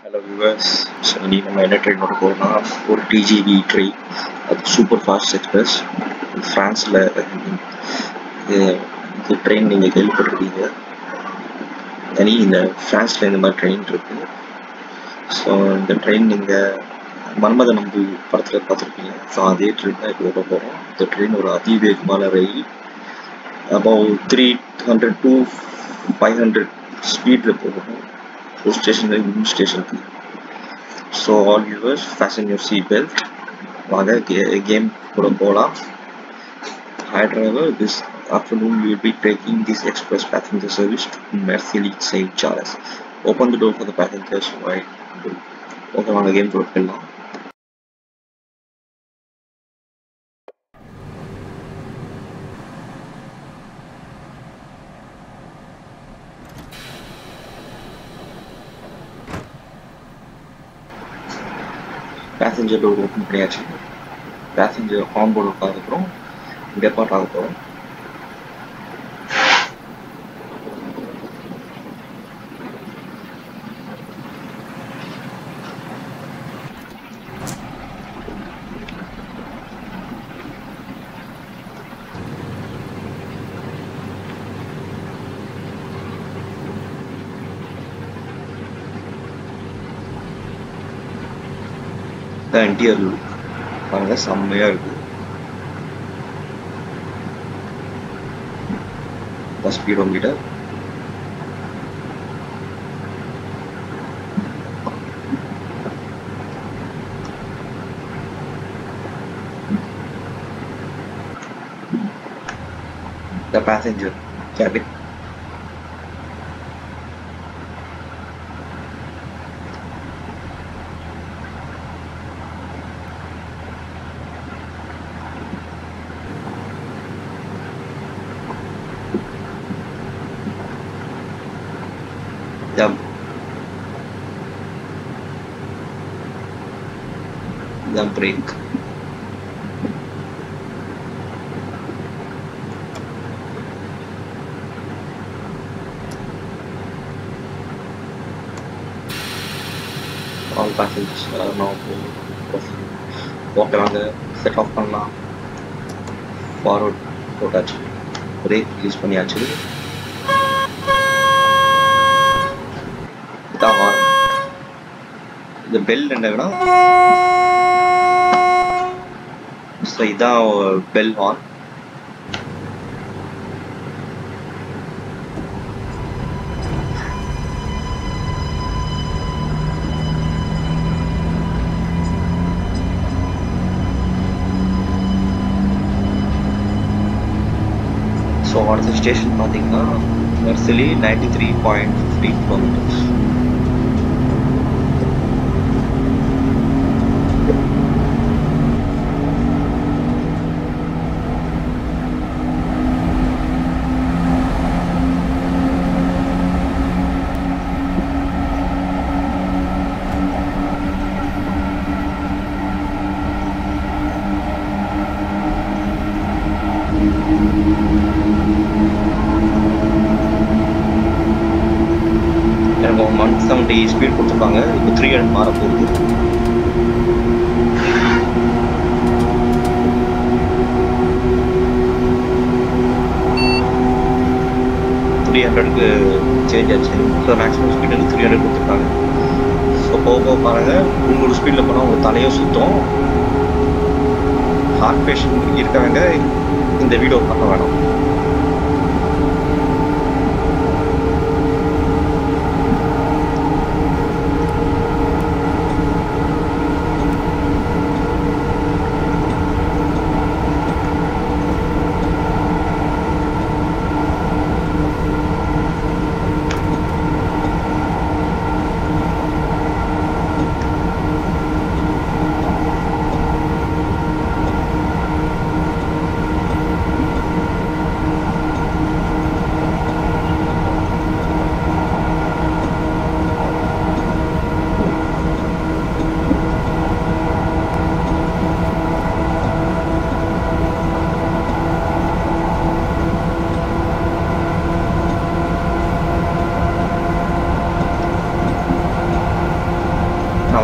Hello viewers so இன்னைக்கு நம்ம என்ன ட்ரெயின் ஓட போகிறோம்னா ஒரு டிஜிவி ட்ரெயின் அது சூப்பர் ஃபாஸ்ட் எக்ஸ்பிரஸ் ஃப்ரான்ஸில் இது ட்ரெயின் நீங்கள் கேள்விப்பட்டிருக்கீங்க தனி இந்த ஃப்ரான்ஸில் இந்த மாதிரி ட்ரெயின் இருக்குது ஸோ இந்த ட்ரெயின் நீங்கள் மன்மத நம்பு படத்தில் பார்த்துருப்பீங்க ஸோ அதே ட்ரெயின் தான் இப்போ ஓட போகிறோம் இந்த ட்ரெயின் ஒரு அதிவேகமான ரயில் about three hundred to five hundred ஸ்பீடில் போகணும் ஒரு ஸ்டேஷன்ல இன்னும் ஸ்டேஷனுக்கு so all yours fasten your seat belt வாங்க கேம் கூட போகலாம் hi driver this afternoon we will be taking this express passenger service to Marseille St. Charles. Open the door for the passengers right. Okay வாங்க game கூட போயிடலாம் passenger door open பண்ணியாச்சு passenger on board உட்காந்துக்கிறோம் depart ஆக போகிறோம் தான் interior look பாருங்க செம்மையா இருக்கு speedometer The passenger cabin. the the brake all passengers are now okay வாங்க செட் ஆஃப் பண்ணலாம் ஃபார்வர்ட் போட்டாச்சு பிரேக் ரிலீஸ் பண்ணியாச்சு இதான் ஹார்ன் இந்த பெல் என்னன்னா ஸோ இதான் பெல் ஹார்ன் ஸோ அடுத்த ஸ்டேஷன் பார்த்தீங்கன்னா மெர்சிலி ninety three point fifty kilometres எனக்கு ஒன் செவன்டி ஸ்பீட் கொடுத்துருக்காங்க இப்போ த்ரீ ஹண்ட்ரட் மாற போகுது த்ரீ ஹண்ட்ரடுக்கு சேஞ்ச் ஆச்சு ஸோ மேக்ஸிமம் ஸ்பீட் வந்து த்ரீ ஹண்ட்ரட் கொடுத்துருக்காங்க ஸோ போக போக பாருங்கள் முந்நூறு ஸ்பீடில் போனால் உங்கள் தலையும் சுத்தம் ஹார்ட் பேஷண்ட் இருக்கவங்க இந்த வீடியோ பார்க்க வேணாம்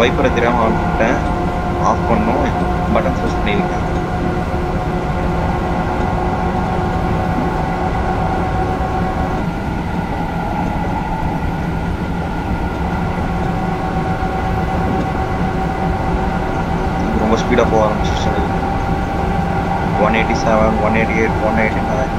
வைப்பரை தெரியாமல் ஆன் பண்ணிட்டேன் ஆஃப் பண்ணோம் பட்டன் ப்ரெஸ் பண்ணியிருக்கேன் ரொம்ப ஸ்பீடாக போக ஆரம்பிச்சிருச்சு one eighty seven one eighty eight one eighty nine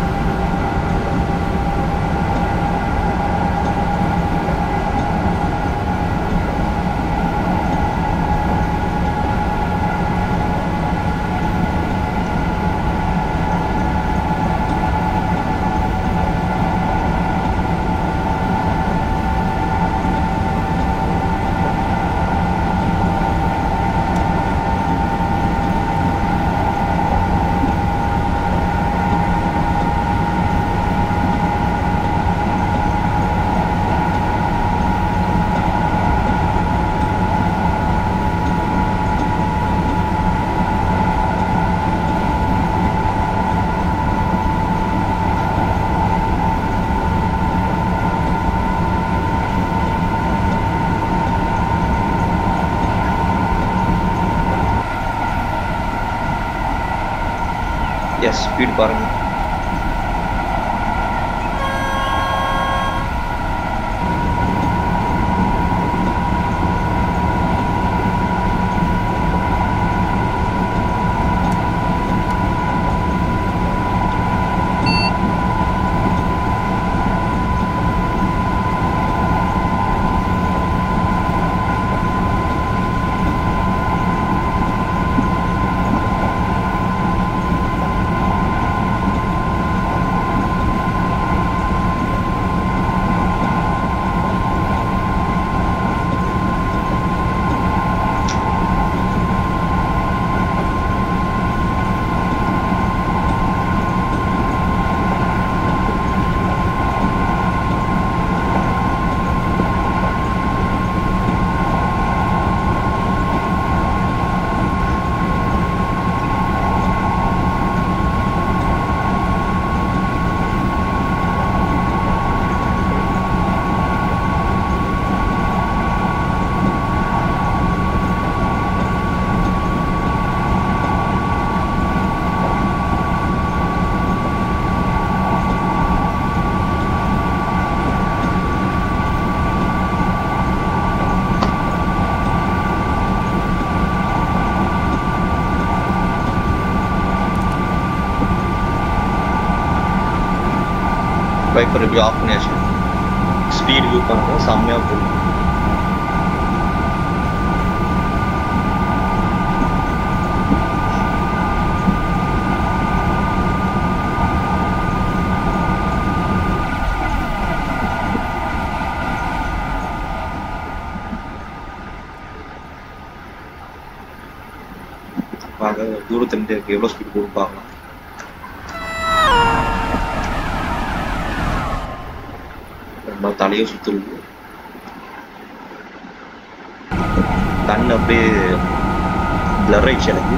yes speed பாருங்க வைப்பர் ரிவ்யூ ஆஃப் பண்ணியாச்சு ஸ்பீட் வியூ பண்ணுங்க செம்மையாக போகும் வாங்க தூரத்துலேருந்து எவ்வளோ ஸ்பீட் போகும் பார்க்கலாம் ரொம்ப தலையை சுத்துறது கண் அப்படியே பிளர் ஆயிடுச்சு எனக்கு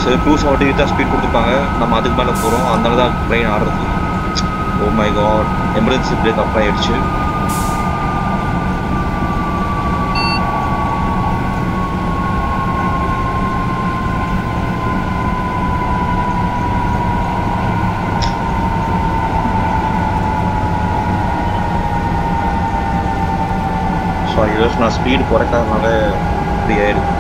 ஸோ டூ செவன்ட்டி தான் ஸ்பீட் கொடுத்துருப்பாங்க நம்ம அதுக்கு மேலே போகிறோம் அதனால தான் ட்ரெயின் ஆடுறது oh my god emergency brake apply ஆயிடுச்சு ஸோ ஐயோ நான் ஸ்பீடு குறைக்காதனால இப்படி ஆயிடுது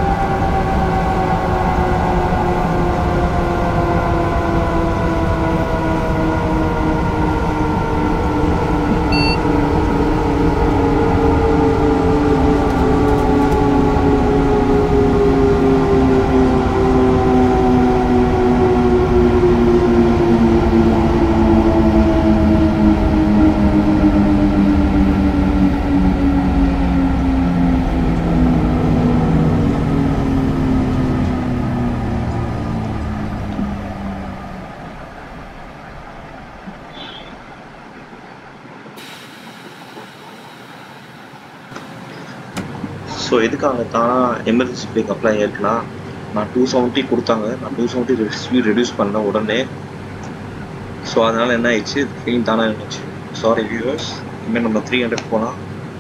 ஸோ எதுக்காக தானா எமர்ஜென்சி பிரேக் அப்ளை ஆயிருக்குன்னா நான் டூ செவன்ட்டி கொடுத்தாங்க நான் டூ செவன்ட்டி ஸ்பீட் ரெடியூஸ் பண்ண உடனே ஸோ அதனால என்ன ஆயிடுச்சு ட்ரெயின் தானே இருந்துச்சு சாரி வியூவர்ஸ் இனிமேல் நம்ம த்ரீ ஹண்ட்ரட் போனால்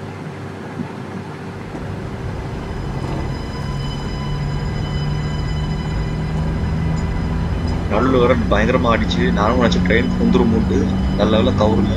நடுவில் வர பயங்கரமாக அடிச்சு நானும் நினச்ச ட்ரெயின் குந்துரும் மூட்டு நல்ல வேலை கவுரில்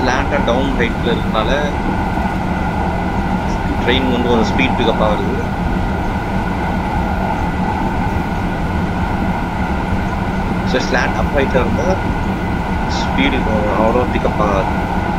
ஸ்லாண்டாக டவுன் ஹைட்டில் இருக்கனால ட்ரெயின் வந்து ஒரு ஸ்பீட் பிக்கப்பாக வருது ஸோ ஸ்லாண்ட் அப் ஹைட்டில் இருந்தால் ஸ்பீடு அவ்வளோ பிக்கப் ஆகாது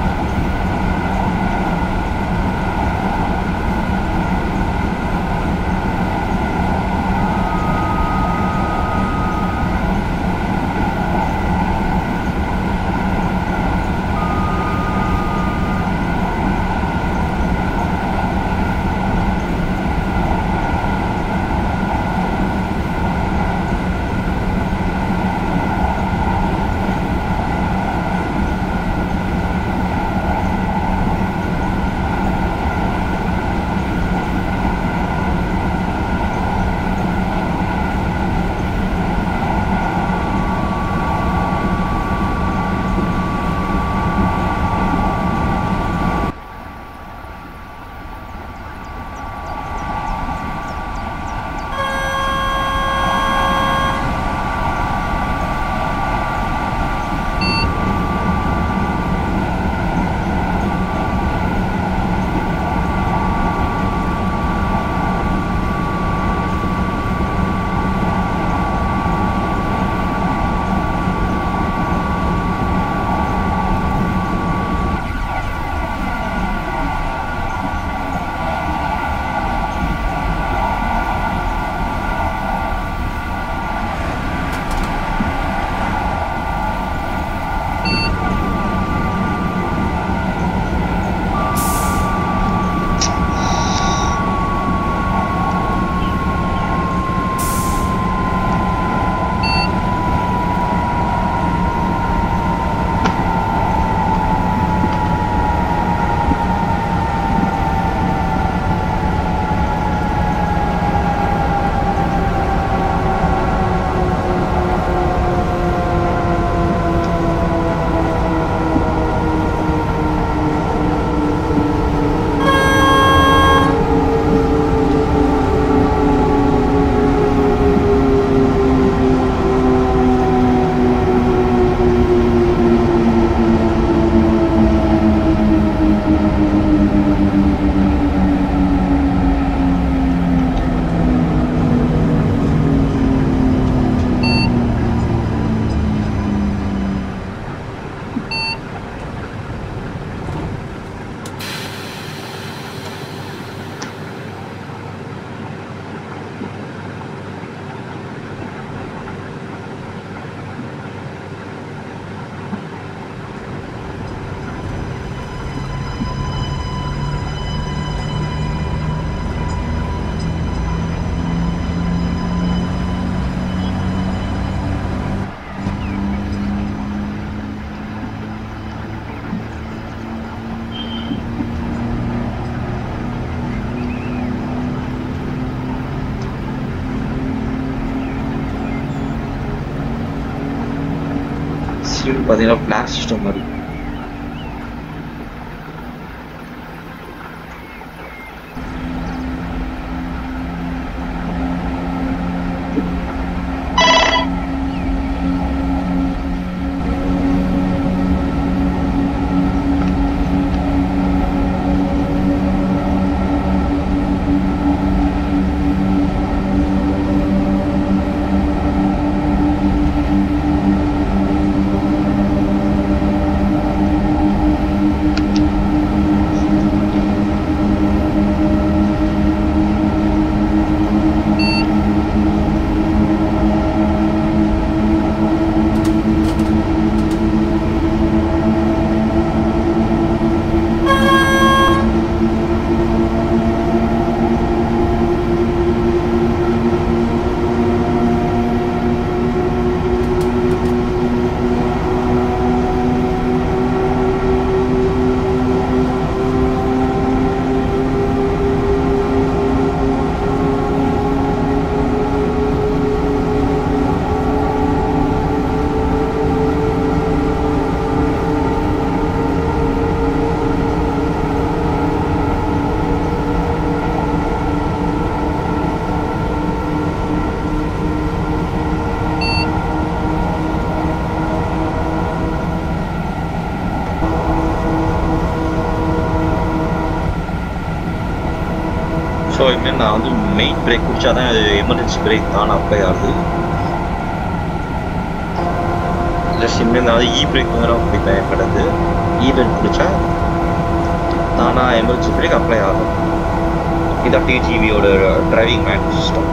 சீட் பார்த்தீங்கன்னா பிளாக் சிஸ்டம் மாதிரி பிரேக் பிடிச்சா தான் அது எமர்ஜென்சி பிரேக் தானே அப்ளை ஆகுது இல்லை சிம்மில் நான் இ பிரேக் வந்து நான் பிடிப்பேன் கிடந்து இ பிரேக் பிடிச்சா தானாக எமர்ஜென்சி பிரேக் அப்ளை ஆகும் இதான் டிஜிவியோட driving manual system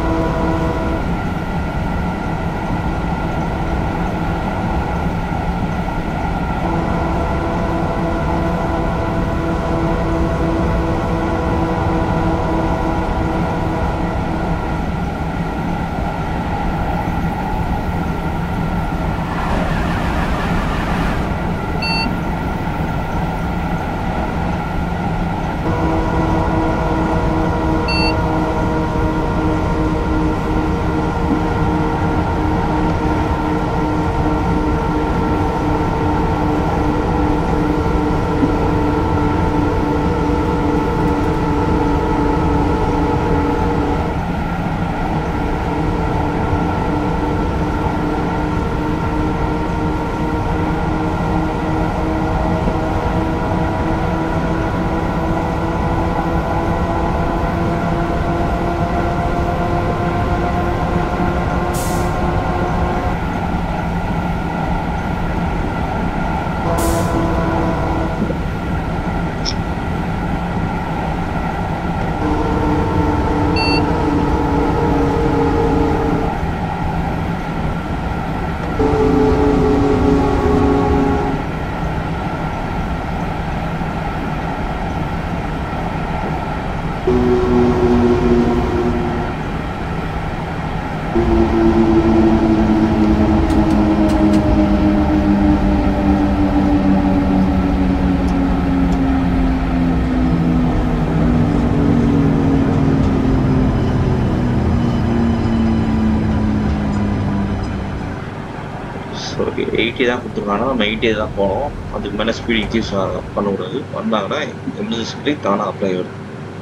okay eighty தான் கொடுத்துருக்காங்க நம்ம எயிட்டி தான் போனோம் அதுக்கு மேலே ஸ்பீட் இன்க்ரீஸ் பண்ணக்கூடாது வந்தாங்கன்னா எமர்ஜென்சி பிரேக் தானாக அப்ளை ஆகிடும்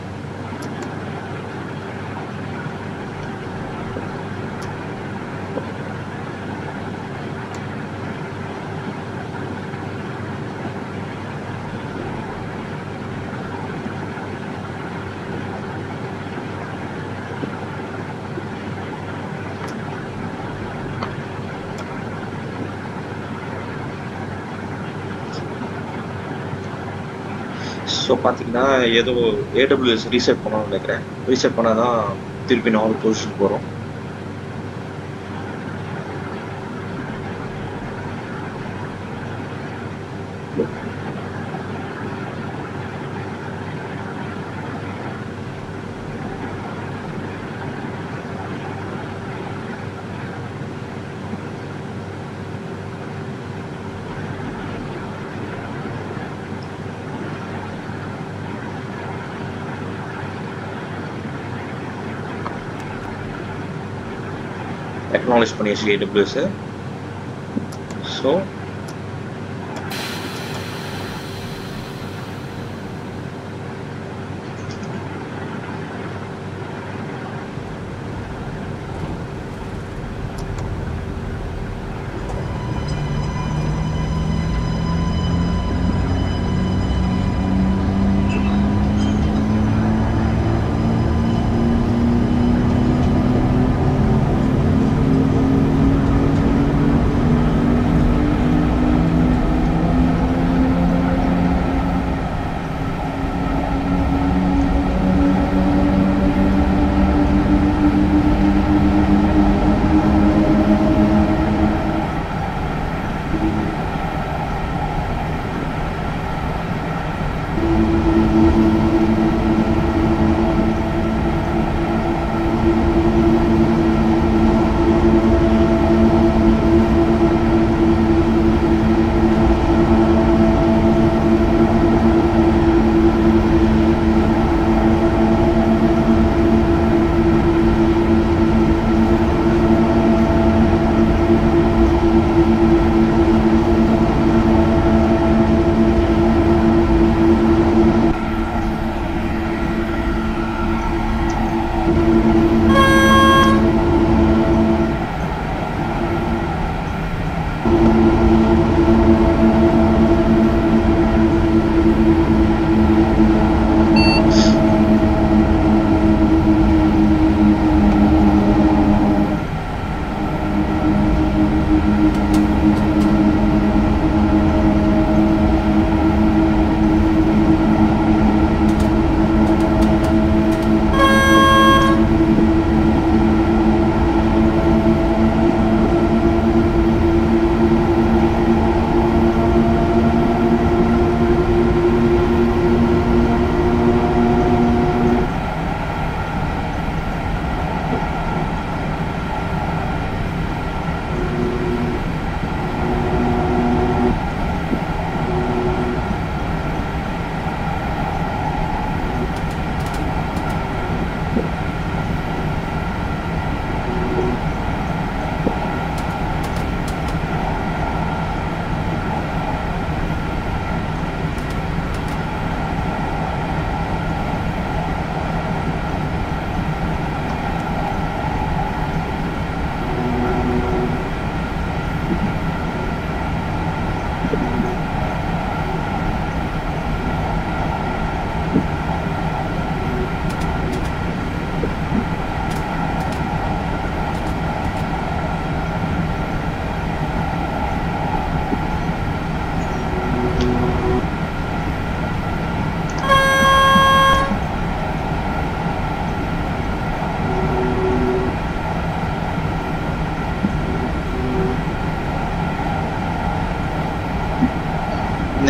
ஸோ பார்த்தீங்கன்னா ஏதோ ஏடபிள்யூஎஸ் ரீசெட் பண்ணணும்னு நினைக்கிறேன் ரீசெட் பண்ணால் தான் திருப்பி நாலு பொசிஷன் போகிறோம் அக்னாலேஜ் பண்ணியாச்சு ஏடபிள்யூஎஸ் ஸோ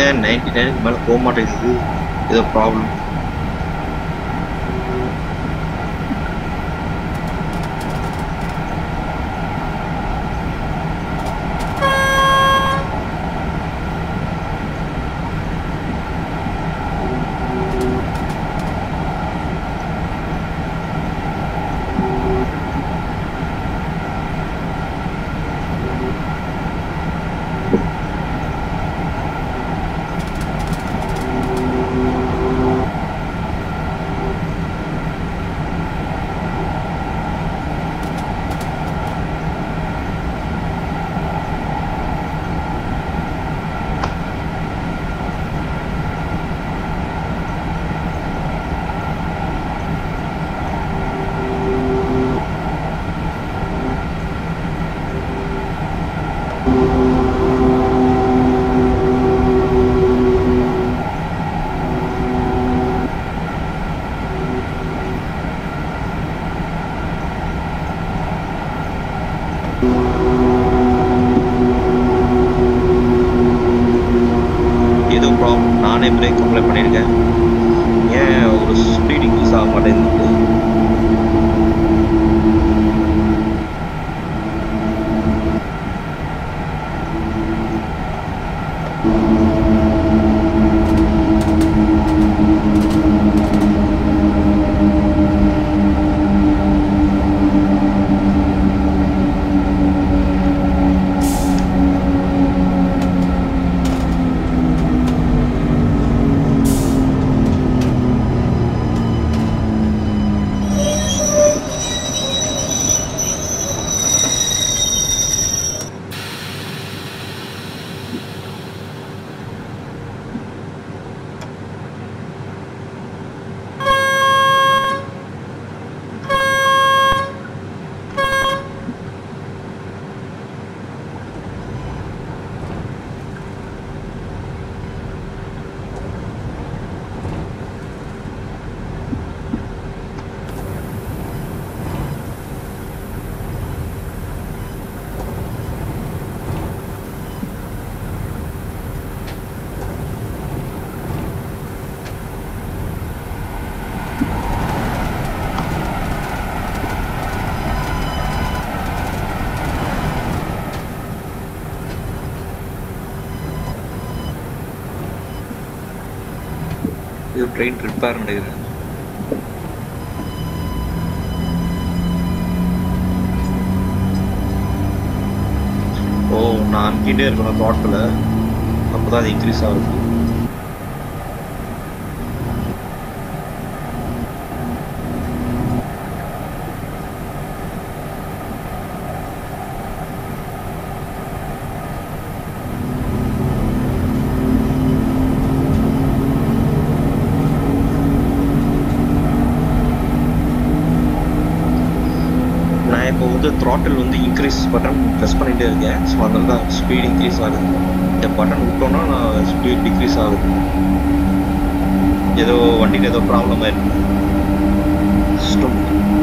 ஏன் நைன்டி நைனுக்கு மேலே போக மாட்டேங்குது ஏதோ ப்ராப்ளம் ஏதோ ப்ராப்ளம் நானே பிரேக் அப்ளை பண்ணியிருக்கேன் ஏன் ஒரு ஸ்பீட் இன்க்ரீஸ் ஆக மாட்டேங்குது இது ட்ரெயின் ரிப்பேர் நடக்குது ஓ நான் அமுக்கிட்டே இருக்கணும் தோட்டத்தில் அப்போ தான் அது இன்க்ரீஸ் ஆகுது நான் இப்போ வந்து த்ராட்டில் வந்து இன்க்ரீஸ் பட்டன் ப்ரெஸ் பண்ணிகிட்டே இருக்கேன் ஸோ அதனால தான் ஸ்பீட் இன்க்ரீஸ் ஆகுது இந்த பட்டன் விட்டோன்னா நான் ஸ்பீட் டிக்ரீஸ் ஆகுது ஏதோ வண்டியில் ஏதோ ப்ராப்ளம் ஆயிருக்கு சிஸ்டம்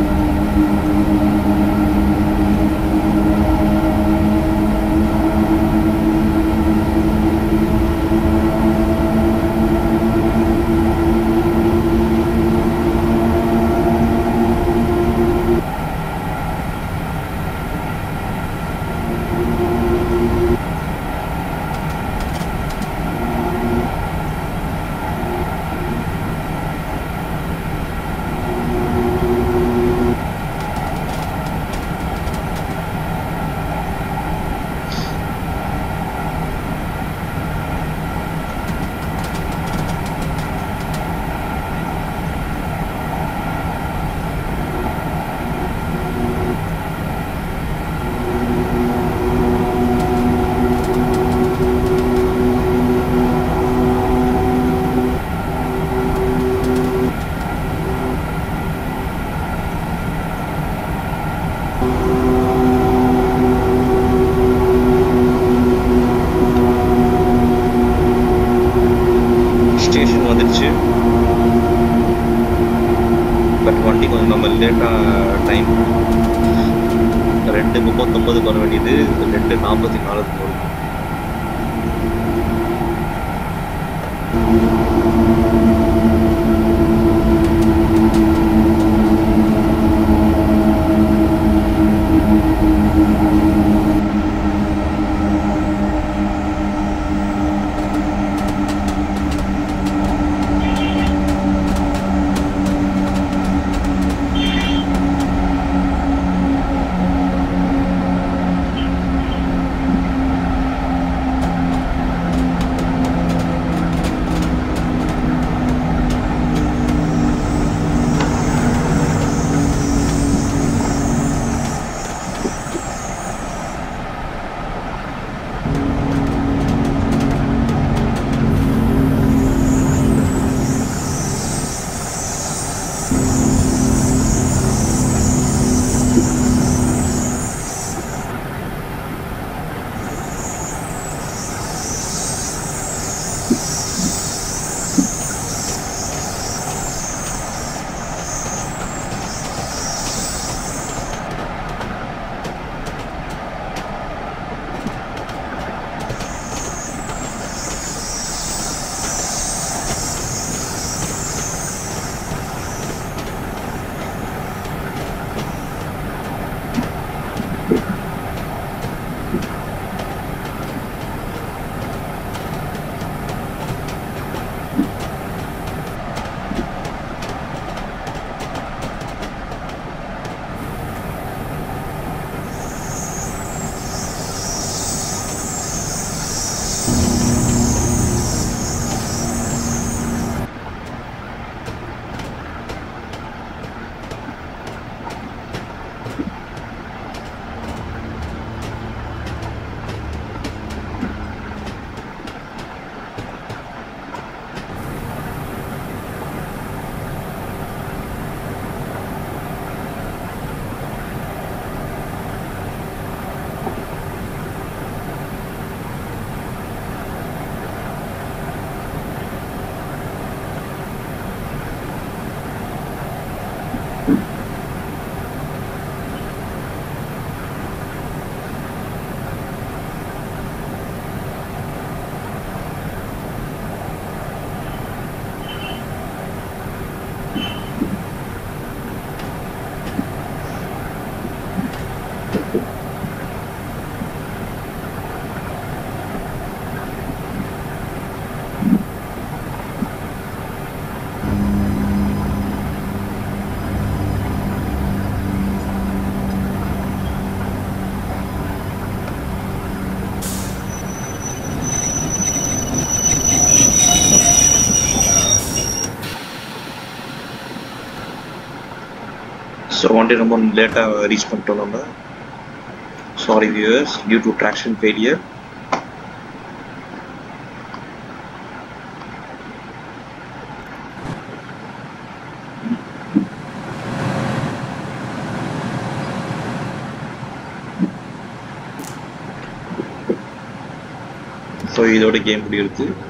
ஸ்டேஷன் வந்துடுச்சு பட் வண்டி கொஞ்சம் நம்ம லேட்டாக டைம் ரெண்டு முப்பத்தொம்பதுக்கு வர வேண்டியது ரெண்டு நாற்பத்தி நாலுக்கு வரும் ஸோ வண்டி ரொம்ப லேட்டாக ரீச் பண்ணிட்டோம் நம்ம sorry viewers due to traction failure so இதோட கேம் முடியுது